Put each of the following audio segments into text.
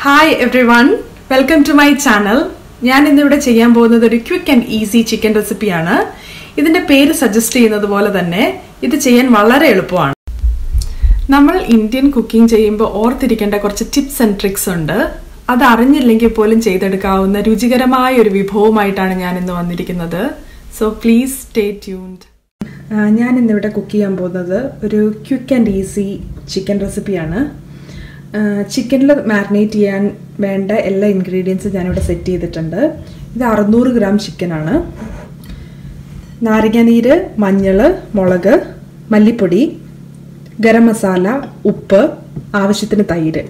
Hi everyone welcome to my channel ഞാൻ ഇന്നിവിടെ ചെയ്യാൻ പോകുന്നത് ഒരു ക്വിക്ക് ആൻഡ് ഈസി ചിക്കൻ റെസിപ്പിയാണ് ഇതിന്റെ പേര് സജസ്റ്റ് ചെയ്യുന്നത് പോലെ തന്നെ ഇത് ചെയ്യാൻ വളരെ എളുപ്പമാണ് നമ്മൾ ഇന്ത്യൻ കുക്കിംഗ് ചെയ്യുമ്പോൾ ഓർത്തിരിക്കേണ്ട കുറച്ച് ടിപ്സ് ആൻഡ് ട്രിക്സ് ഉണ്ട് അത് അറിഞ്ഞില്ലെങ്കിൽ പോലും ചെയ്തെടുക്കാവുന്ന രുചികരമായ ഒരു വിഭവമായിട്ടാണ് ഞാൻ ഇന്ന് വന്നിരിക്കുന്നത് സോ പ്ലീസ് സ്റ്റേ ട്യൂൺഡ് ഞാൻ ഇന്നിവിടെ കുക്ക് ചെയ്യാൻ പോകുന്നത് ഒരു ക്വിക്ക് ആൻഡ് ഈസി ചിക്കൻ റെസിപ്പിയാണ് ചിക്കനിൽ മാരിനേറ്റ് ചെയ്യാൻ വേണ്ട എല്ലാ ഇൻഗ്രീഡിയൻസും ഞാനിവിടെ സെറ്റ് ചെയ്തിട്ടുണ്ട് ഇത് അറുന്നൂറ് ഗ്രാം ചിക്കനാണ് നാരങ്ങാനീര് മഞ്ഞൾ മുളക് മല്ലിപ്പൊടി ഗരം മസാല ഉപ്പ് ആവശ്യത്തിന് തൈര്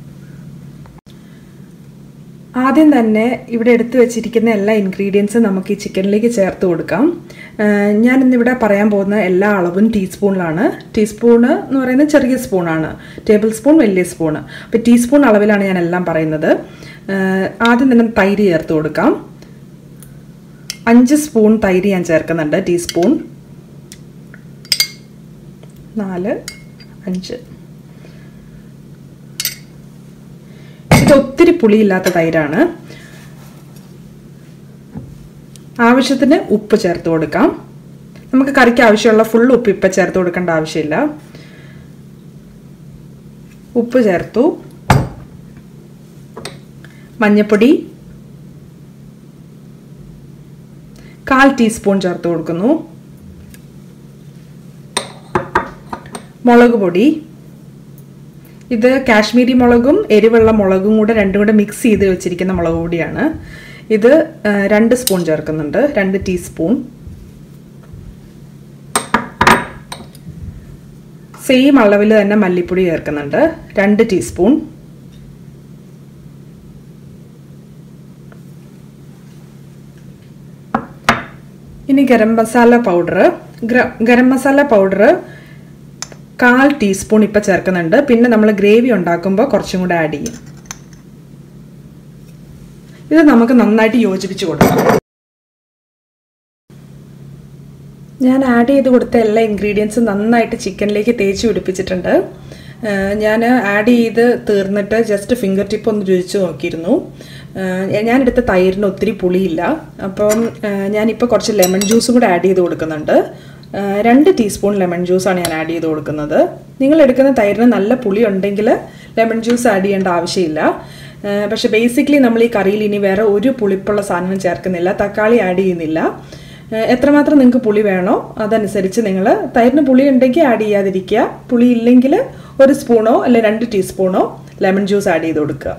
ആദ്യം തന്നെ ഇവിടെ എടുത്തു വെച്ചിരിക്കുന്ന എല്ലാ ഇൻഗ്രീഡിയൻസും നമുക്ക് ഈ ചിക്കനിലേക്ക് ചേർത്ത് കൊടുക്കാം ഞാൻ ഇന്നിവിടെ പറയാൻ പോകുന്ന എല്ലാ അളവും ടീസ്പൂണിലാണ് ടീസ്പൂണ് എന്ന് പറയുന്നത് ചെറിയ സ്പൂണാണ് ടേബിൾ സ്പൂൺ വലിയ സ്പൂണ് അപ്പോൾ ടീസ്പൂൺ അളവിലാണ് ഞാൻ എല്ലാം പറയുന്നത് ആദ്യം തന്നെ തൈര് ചേർത്ത് കൊടുക്കാം അഞ്ച് സ്പൂൺ തൈര് ഞാൻ ചേർക്കുന്നുണ്ട് ടീസ്പൂൺ നാല് അഞ്ച് ഇത് ഒത്തിരി പുളിയില്ലാത്ത തൈരാണ് ആവശ്യത്തിന് ഉപ്പ് ചേർത്ത് കൊടുക്കാം നമുക്ക് കറിക്ക് ആവശ്യമുള്ള ഫുൾ ഉപ്പ് ഇപ്പം ചേർത്ത് കൊടുക്കേണ്ട ആവശ്യമില്ല ഉപ്പ് ചേർത്തു മഞ്ഞപ്പൊടി കാൽ ടീസ്പൂൺ ചേർത്ത് കൊടുക്കുന്നു മുളക് പൊടി ഇത് കാശ്മീരി മുളകും എരിവെള്ള മുളകും കൂടെ രണ്ടും കൂടെ മിക്സ് ചെയ്ത് വെച്ചിരിക്കുന്ന മുളക് പൊടിയാണ് ഇത് രണ്ട് സ്പൂൺ ചേർക്കുന്നുണ്ട് രണ്ട് ടീസ്പൂൺ സെയിം അളവിൽ തന്നെ മല്ലിപ്പൊടി ചേർക്കുന്നുണ്ട് രണ്ട് ടീസ്പൂൺ ഇനി ഗരം മസാല പൗഡർ ഗരം മസാല പൗഡർ കാൽ ടീസ്പൂൺ ഇപ്പം ചേർക്കുന്നുണ്ട് പിന്നെ നമ്മൾ ഗ്രേവി ഉണ്ടാക്കുമ്പോൾ കുറച്ചും കൂടെ ആഡ് ചെയ്യും ഇത് നമുക്ക് നന്നായിട്ട് യോജിപ്പിച്ച് കൊടുക്കാം ഞാൻ ആഡ് ചെയ്ത് കൊടുത്ത എല്ലാ ഇൻഗ്രീഡിയൻസും നന്നായിട്ട് ചിക്കനിലേക്ക് തേച്ച് പിടിപ്പിച്ചിട്ടുണ്ട് ഞാൻ ആഡ് ചെയ്ത് തീർന്നിട്ട് ജസ്റ്റ് ഫിംഗർ ടിപ്പ് ഒന്ന് രുചിച്ച് നോക്കിയിരുന്നു ഞാനെടുത്ത തൈരിന് ഒത്തിരി പുളിയില്ല അപ്പം ഞാനിപ്പോൾ കുറച്ച് ലെമൺ ജ്യൂസും കൂടെ ആഡ് ചെയ്ത് കൊടുക്കുന്നുണ്ട് രണ്ട് ടീസ്പൂൺ ലെമൺ ജ്യൂസാണ് ഞാൻ ആഡ് ചെയ്ത് കൊടുക്കുന്നത് നിങ്ങൾ എടുക്കുന്ന തൈരിന് നല്ല പുളി ഉണ്ടെങ്കിൽ ലെമൺ ജ്യൂസ് ആഡ് ചെയ്യേണ്ട ആവശ്യമില്ല പക്ഷെ ബേസിക്കലി നമ്മൾ ഈ കറിയിൽ ഇനി വേറെ ഒരു പുളിപ്പുള്ള സാധനം ചേർക്കുന്നില്ല തക്കാളി ആഡ് ചെയ്യുന്നില്ല എത്രമാത്രം നിങ്ങൾക്ക് പുളി വേണോ അതനുസരിച്ച് നിങ്ങൾ തൈരിന് പുളി ഉണ്ടെങ്കിൽ ആഡ് ചെയ്യാതിരിക്കുക പുളി ഇല്ലെങ്കിൽ ഒരു സ്പൂണോ അല്ലെ രണ്ട് ടീസ്പൂണോ ലെമൺ ജ്യൂസ് ആഡ് ചെയ്ത് കൊടുക്കുക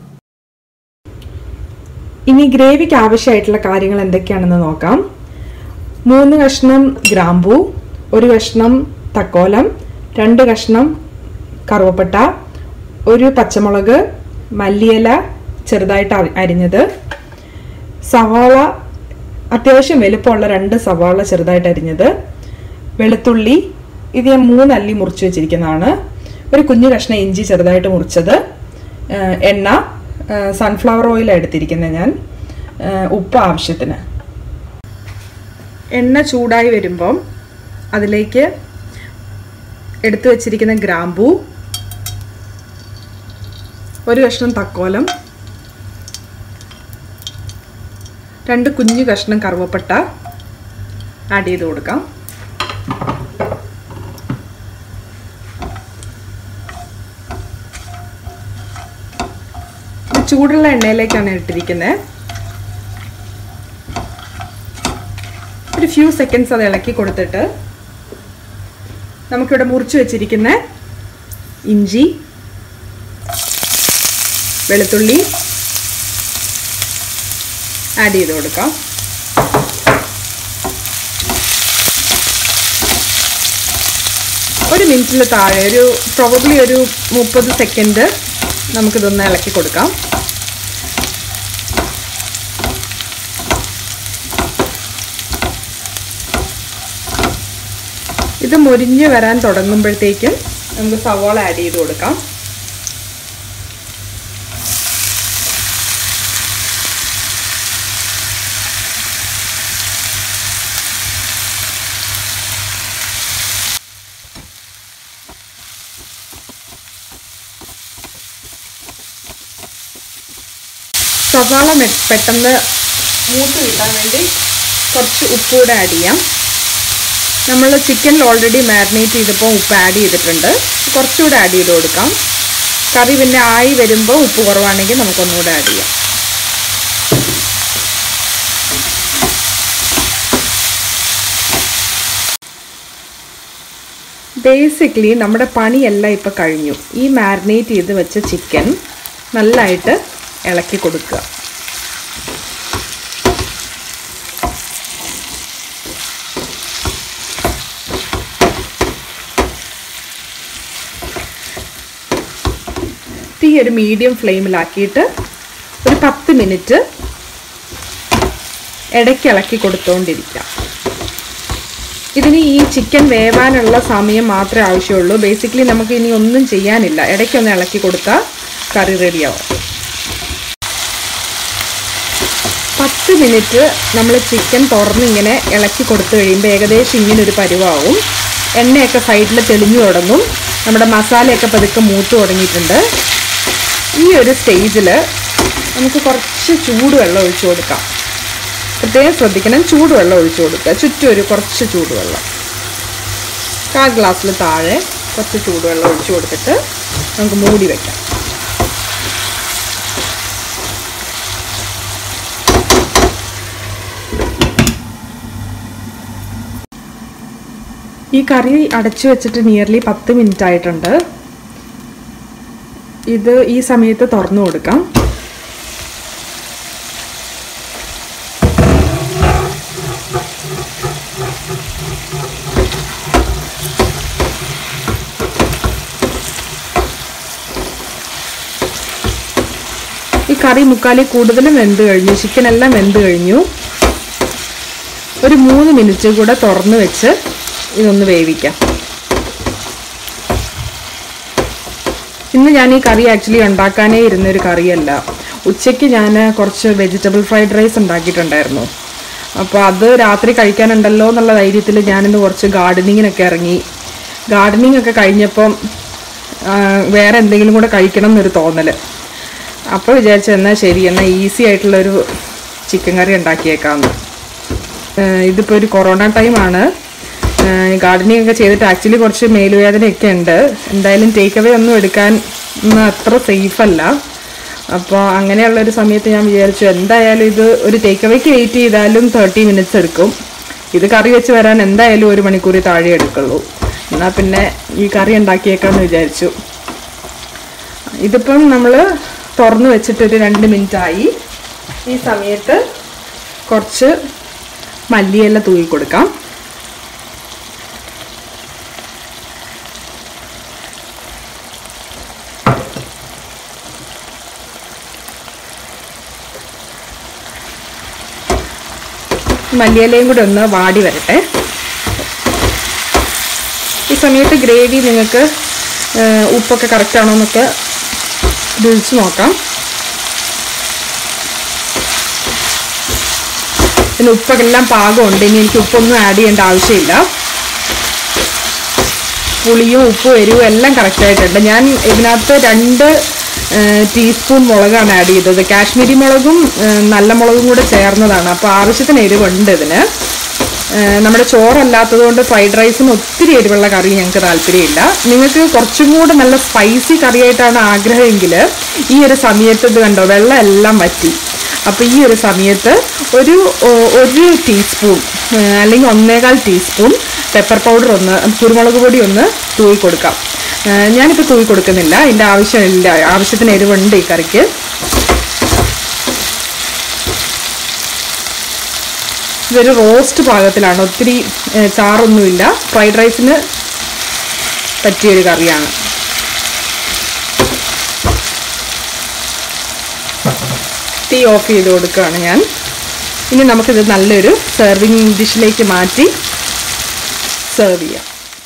ഇനി ഗ്രേവിക്ക് ആവശ്യമായിട്ടുള്ള കാര്യങ്ങൾ എന്തൊക്കെയാണെന്ന് നോക്കാം മൂന്ന് കഷ്ണം ഗ്രാമ്പു ഒരു കഷ്ണം തക്കോലം രണ്ട് കഷ്ണം കറുവപ്പട്ട ഒരു പച്ചമുളക് മല്ലിയില ചെറുതായിട്ട് അരിഞ്ഞത് സവാള അത്യാവശ്യം വലുപ്പമുള്ള രണ്ട് സവാള ചെറുതായിട്ട് അരിഞ്ഞത് വെളുത്തുള്ളി ഇത് ഞാൻ മൂന്നല്ലി മുറിച്ച് വെച്ചിരിക്കുന്നതാണ് ഒരു കുഞ്ഞു കഷ്ണം ഇഞ്ചി ചെറുതായിട്ട് മുറിച്ചത് എണ്ണ സൺഫ്ലവർ ഓയിലാണ് എടുത്തിരിക്കുന്നത് ഞാൻ ഉപ്പ് ആവശ്യത്തിന് എണ്ണ ചൂടായി വരുമ്പം അതിലേക്ക് എടുത്തു വച്ചിരിക്കുന്ന ഗ്രാമ്പൂ ഒരു കഷ്ണം തക്കോലം രണ്ട് കുഞ്ഞു കഷ്ണം കറുവപ്പട്ട ആഡ് ചെയ്ത് കൊടുക്കാം ചൂടുള്ള എണ്ണയിലേക്കാണ് ഇട്ടിരിക്കുന്നത് ഒരു ഫ്യൂ സെക്കൻഡ്സ് അത് ഇളക്കി കൊടുത്തിട്ട് നമുക്കിവിടെ മുറിച്ച് വെച്ചിരിക്കുന്ന ഇഞ്ചി വെളുത്തുള്ളി ആഡ് ചെയ്ത് കൊടുക്കാം ഒരു മിനിറ്റിൽ താഴെ ഒരു പ്രോബബ്ലി ഒരു മുപ്പത് സെക്കൻഡ് നമുക്കിതൊന്ന് ഇളക്കി കൊടുക്കാം ഇത് മൊരിഞ്ഞ് വരാൻ തുടങ്ങുമ്പോഴത്തേക്കും നമുക്ക് സവാള ആഡ് ചെയ്ത് കൊടുക്കാം സവാള മെ- പെട്ടെന്ന് മൂത്ത് കിട്ടാൻ വേണ്ടി കുറച്ച് ഉപ്പ് കൂടെ ആഡ് ചെയ്യാം നമ്മൾ ചിക്കനിൽ ഓൾറെഡി മാരിനേറ്റ് ചെയ്തപ്പോൾ ഉപ്പ് ആഡ് ചെയ്തിട്ടുണ്ട് കുറച്ചുകൂടെ ആഡ് ചെയ്ത് കൊടുക്കാം കറി പിന്നെ ആയി വരുമ്പോൾ ഉപ്പ് കുറവാണെങ്കിൽ നമുക്കൊന്നുകൂടെ ആഡ് ചെയ്യാം ബേസിക്കലി നമ്മുടെ പണിയെല്ലാം ഇപ്പോൾ കഴിഞ്ഞു ഈ മാരിനേറ്റ് ചെയ്ത് വെച്ച ചിക്കൻ നല്ലതായിട്ട് ഇളക്കി കൊടുക്കുക തീ ഒരു മീഡിയം ഫ്ലെയിമിലാക്കിയിട്ട് ഒരു പത്ത് മിനിറ്റ് ഇടയ്ക്ക് ഇളക്കി കൊടുത്തുകൊണ്ടിരിക്കാം ഇതിന് ഈ ചിക്കൻ വേവാനുള്ള സമയം മാത്രമേ ആവശ്യമുള്ളൂ ബേസിക്കലി നമുക്ക് ഇനി ഒന്നും ചെയ്യാനില്ല ഇടയ്ക്കൊന്ന് ഇളക്കി കൊടുത്താൽ കറി റെഡിയാവും പത്ത് മിനിറ്റ് നമ്മൾ ചിക്കൻ തുറന്നിങ്ങനെ ഇളക്കി കൊടുത്തു കഴിയുമ്പോൾ ഏകദേശം ഇങ്ങനെ ഒരു പരുവാവും എണ്ണയൊക്കെ സൈഡിൽ തെളിഞ്ഞു തുടങ്ങും നമ്മുടെ മസാലയൊക്കെ പതുക്കെ മൂത്ത് തുടങ്ങിയിട്ടുണ്ട് ഈ ഒരു സ്റ്റേജിൽ നമുക്ക് കുറച്ച് ചൂടുവെള്ളം ഒഴിച്ചു കൊടുക്കാം പ്രത്യേകം ശ്രദ്ധിക്കണം ചൂടുവെള്ളം ഒഴിച്ചു കൊടുക്കുക ചുറ്റും ഒരു കുറച്ച് ചൂടുവെള്ളം കാൽ ഗ്ലാസ്സിൽ താഴെ കുറച്ച് ചൂടുവെള്ളം ഒഴിച്ചു കൊടുത്തിട്ട് നമുക്ക് മൂടി വയ്ക്കാം ഈ കറി അടച്ചു വെച്ചിട്ട് നിയർലി പത്ത് മിനിറ്റ് ആയിട്ടുണ്ട് ഇത് ഈ സമയത്ത് തുറന്നു കൊടുക്കാം ഈ കറി മുക്കാലി കൂടുതലും വെന്ത് കഴിഞ്ഞു ചിക്കൻ എല്ലാം വെന്ത് കഴിഞ്ഞു ഒരു മൂന്ന് മിനിറ്റ് കൂടെ തുറന്ന് വെച്ച് ഇതൊന്ന് വേവിക്കാം ഇന്ന് ഞാൻ ഈ കറി ആക്ച്വലി ഉണ്ടാക്കാനേ ഇരുന്നൊരു കറിയല്ല ഉച്ചയ്ക്ക് ഞാൻ കുറച്ച് വെജിറ്റബിൾ ഫ്രൈഡ് റൈസ് ഉണ്ടാക്കിയിട്ടുണ്ടായിരുന്നു അപ്പോൾ അത് രാത്രി കഴിക്കാനുണ്ടല്ലോ എന്നുള്ള ധൈര്യത്തിൽ ഞാനിന്ന് കുറച്ച് ഗാർഡനിങ്ങിനൊക്കെ ഇറങ്ങി ഗാർഡനിങ് ഒക്കെ കഴിഞ്ഞപ്പം ആ, വേറെ എന്തെങ്കിലും കൂടെ കഴിക്കണം എന്നൊരു തോന്നൽ അപ്പോൾ വിചാരിച്ചു എന്നാൽ ശരി എന്നാൽ ഈസി ആയിട്ടുള്ളൊരു ചിക്കൻ കറി ഉണ്ടാക്കിയേക്കാമെന്ന് ഏഹ് ഇതിപ്പോൾ ഒരു കൊറോണ ടൈമാണ് ഗാർഡനിങ് ഒക്കെ ചെയ്തിട്ട് ആക്ച്വലി കുറച്ച് മേലുവേദനയൊക്കെ ഉണ്ട് എന്തായാലും ടേക്ക് അവേ ഒന്നും എടുക്കാൻ ഒന്നും അത്ര സേഫ് അല്ല അപ്പോൾ അങ്ങനെയുള്ള ഒരു സമയത്ത് ഞാൻ വിചാരിച്ചു എന്തായാലും ഇത് ഒരു ടേക്ക് അവേക്ക് വെയിറ്റ് ചെയ്താലും തേർട്ടി മിനിറ്റ്സ് എടുക്കും ഇത് കറി വെച്ച് വരാൻ എന്തായാലും ഒരു മണിക്കൂർ താഴെ എടുക്കുള്ളൂ എന്നാൽ പിന്നെ ഈ കറി ഉണ്ടാക്കിയേക്കാമെന്ന് വിചാരിച്ചു ഇതിപ്പം നമ്മൾ തുറന്ന് വെച്ചിട്ടൊരു രണ്ട് മിനിറ്റ് ആയി ഈ സമയത്ത് കുറച്ച് മല്ലിയില തൂക്കി കൊടുക്കാം മല്ലിയിലയും കൂടെ ഒന്ന് വാടി വരട്ടെ ഈ സമയത്ത് ഗ്രേവി നിങ്ങൾക്ക് ഏഹ്, ഉപ്പൊക്കെ കറക്റ്റ് ആണോ എന്നൊക്കെ രുചിച്ച് നോക്കാം പിന്നെ ഉപ്പൊക്കെ എല്ലാം പാകമുണ്ട് ഇനി എനിക്ക് ഉപ്പൊന്നും ആഡ് ചെയ്യേണ്ട ആവശ്യമില്ല പുളിയും ഉപ്പും എരിവും എല്ലാം കറക്റ്റ് ആയിട്ടുണ്ട് ഞാൻ ഇതിനകത്ത് രണ്ട് ടീസ്പൂൺ മുളകാണ് ആഡ് ചെയ്തത് കാശ്മീരി മുളകും ഏഹ്, നല്ല മുളകും കൂടെ ചേർന്നതാണ് അപ്പോൾ ആവശ്യത്തിന് എരിവുണ്ട് ഇതിന് ഏഹ്, നമ്മുടെ ചോറല്ലാത്തത് കൊണ്ട് ഫ്രൈഡ് റൈസിന് ഒത്തിരി എരിവുള്ള കറി ഞങ്ങൾക്ക് താല്പര്യമില്ല നിങ്ങൾക്ക് കുറച്ചും കൂടെ നല്ല സ്പൈസി കറിയായിട്ടാണ് ആഗ്രഹമെങ്കിൽ ഈ ഒരു സമയത്ത് ഇത് കണ്ടോ വെള്ളം എല്ലാം വറ്റി അപ്പോൾ ഈ ഒരു സമയത്ത് ഒരു ഒ- ഒരു ടീസ്പൂൺ ഏഹ്, അല്ലെങ്കിൽ ഒന്നേകാൽ ടീസ്പൂൺ പെപ്പർ പൗഡർ ഒന്ന് കുരുമുളക് പൊടി ഒന്ന് തൂവി കൊടുക്കാം ഏഹ്, ഞാനിപ്പോൾ തൂവി കൊടുക്കുന്നില്ല ഇതിൻ്റെ ആവശ്യമില്ല ആവശ്യത്തിന് എരിവുണ്ട് ഈ കറിക്ക് ഇതൊരു റോസ്റ്റ് പാകത്തിലാണ് ഒത്തിരി ഏഹ്, ചാറൊന്നുമില്ല ഫ്രൈഡ് റൈസിന് പറ്റിയൊരു കറിയാണ് തീ ഓഫ് ചെയ്ത് കൊടുക്കുകയാണ് ഞാൻ ഇനി നമുക്കിത് നല്ലൊരു സെർവിങ് ഡിഷിലേക്ക് മാറ്റി സെർവ് ചെയ്യാം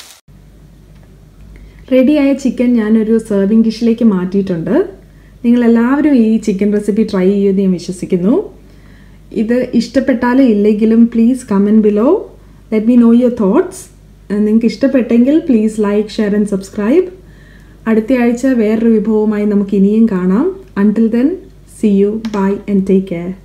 റെഡിയായ ചിക്കൻ ഞാനൊരു സെർവിങ് ഡിഷിലേക്ക് മാറ്റിയിട്ടുണ്ട് നിങ്ങളെല്ലാവരും ഈ ചിക്കൻ റെസിപ്പി ട്രൈ ചെയ്യുമെന്ന് ഞാൻ വിശ്വസിക്കുന്നു ഇത് ഇഷ്ടപ്പെട്ടാലും ഇല്ലെങ്കിലും please comment below let me know your thoughts നിങ്ങൾക്ക് ഇഷ്ടപ്പെട്ടെങ്കിൽ please like share and subscribe അടുത്ത ആഴ്ച വേറൊരു വിഭവമായി നമുക്ക് ഇനിയും കാണാം until then See you. Bye and take care.